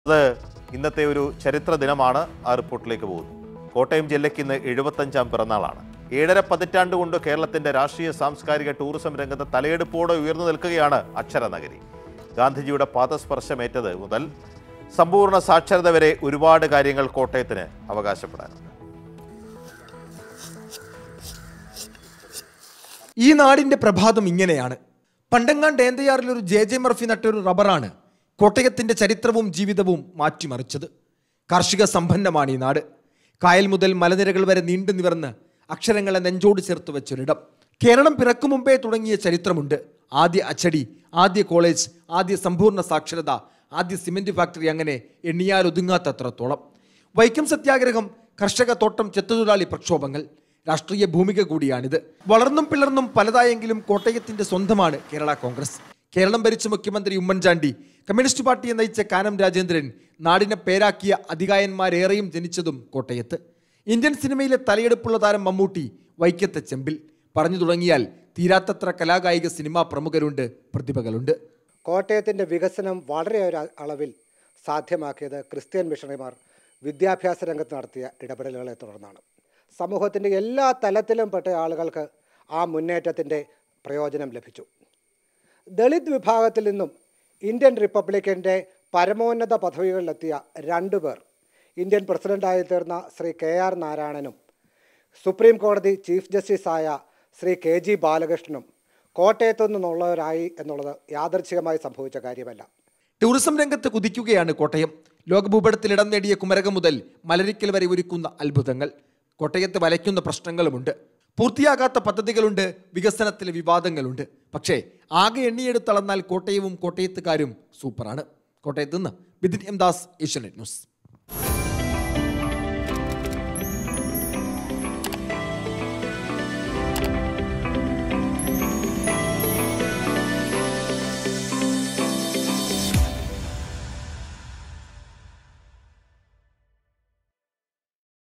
അത് ഇന്നത്തെ ഒരു ചരിത്ര ദിനമാണ് ആ റിപ്പോർട്ടിലേക്ക് പോകുന്നു കോട്ടയം ജില്ലയ്ക്ക് ഇന്ന് എഴുപത്തഞ്ചാം പിറന്നാളാണ് ഏഴര പതിറ്റാണ്ട് കൊണ്ട് കേരളത്തിന്റെ രാഷ്ട്രീയ സാംസ്കാരിക ടൂറിസം രംഗത്ത് തലയെടുപ്പോടെ ഉയർന്നു നിൽക്കുകയാണ് അക്ഷരനഗരി ഗാന്ധിജിയുടെ പാദസ്പർശമേറ്റത് മുതൽ സമ്പൂർണ്ണ സാക്ഷരത വരെ ഒരുപാട് കാര്യങ്ങൾ കോട്ടയത്തിന് അവകാശപ്പെടാനുണ്ട് ഈ നാടിന്റെ പ്രഭാതം ഇങ്ങനെയാണ് പണ്ടങ്ങാണ്ട് ഏന്തയാറിൽ ഒരു ജെ ജെ മർഫി നട്ടൊരു റബ്ബറാണ് കോട്ടയത്തിന്റെ ചരിത്രവും ജീവിതവും മാറ്റിമറിച്ചത് കാർഷിക സമ്പന്നമാണ് ഈ നാട് കായൽ മുതൽ മലനിരകൾ വരെ നീണ്ടു നിവർന്ന് അക്ഷരങ്ങളെ നെഞ്ചോട് ചേർത്ത് വെച്ചൊരിടം കേരളം പിറക്കു മുമ്പേ തുടങ്ങിയ ചരിത്രമുണ്ട് ആദ്യ അച്ചടി ആദ്യ കോളേജ് ആദ്യ സമ്പൂർണ്ണ സാക്ഷരത ആദ്യ സിമെന്റ് ഫാക്ടറി അങ്ങനെ എണ്ണിയാൽ ഒതുങ്ങാത്തത്രത്തോളം വൈക്കം സത്യാഗ്രഹം കർഷക തോട്ടം ചെത്തുതൊഴിലാളി പ്രക്ഷോഭങ്ങൾ രാഷ്ട്രീയ ഭൂമിക കൂടിയാണിത് വളർന്നും പിളർന്നും പലതായെങ്കിലും കോട്ടയത്തിന്റെ സ്വന്തമാണ് കേരള കോൺഗ്രസ് കേരളം ഭരിച്ച മുഖ്യമന്ത്രി ഉമ്മൻചാണ്ടി കമ്മ്യൂണിസ്റ്റ് പാർട്ടിയെ നയിച്ച കാനം രാജേന്ദ്രൻ നാടിനെ പേരാക്കിയ അധികായന്മാരേറെയും ജനിച്ചതും കോട്ടയത്ത് ഇന്ത്യൻ സിനിമയിലെ തലയെടുപ്പുള്ള താരം മമ്മൂട്ടി വൈക്കത്തെ ചെമ്പിൽ പറഞ്ഞു തുടങ്ങിയാൽ തീരാത്തത്ര കലാകായിക സിനിമാ പ്രമുഖരുണ്ട് പ്രതിഭകളുണ്ട് കോട്ടയത്തിൻ്റെ വികസനം വളരെ ഒരു അളവിൽ സാധ്യമാക്കിയത് ക്രിസ്ത്യൻ മിഷണറിമാർ വിദ്യാഭ്യാസ രംഗത്ത് നടത്തിയ ഇടപെടലുകളെ തുടർന്നാണ് സമൂഹത്തിൻ്റെ എല്ലാ തലത്തിലും പെട്ട ആളുകൾക്ക് ആ മുന്നേറ്റത്തിൻ്റെ പ്രയോജനം ലഭിച്ചു ദളിത് വിഭാഗത്തിൽ നിന്നും ഇന്ത്യൻ റിപ്പബ്ലിക്കിൻ്റെ പരമോന്നത പദവികളിലെത്തിയ രണ്ടുപേർ ഇന്ത്യൻ പ്രസിഡന്റായി തീർന്ന ശ്രീ കെ ആർ നാരായണനും സുപ്രീം കോടതി ചീഫ് ജസ്റ്റിസായ ശ്രീ കെ ജി ബാലകൃഷ്ണനും കോട്ടയത്തു നിന്നുള്ളവരായി എന്നുള്ളത് യാദർച്ഛികമായി സംഭവിച്ച കാര്യമല്ല ടൂറിസം രംഗത്ത് കുതിക്കുകയാണ് കോട്ടയം ലോകഭൂപടത്തിൽ ഇടം നേടിയ കുമരകം മുതൽ മലരിക്കൽ വരെ ഒരുക്കുന്ന അത്ഭുതങ്ങൾ കോട്ടയത്ത് വലയ്ക്കുന്ന പ്രശ്നങ്ങളുമുണ്ട് പൂർത്തിയാകാത്ത പദ്ധതികളുണ്ട് വികസനത്തിലെ വിവാദങ്ങളുണ്ട് പക്ഷേ ആകെ എണ്ണിയെടുത്തളന്നാൽ കോട്ടയവും കോട്ടയത്തുകാരും സൂപ്പറാണ് കോട്ടയത്ത് നിന്ന് ബിദിൻ എം ദാസ് ഏഷ്യനെറ്റ് ന്യൂസ്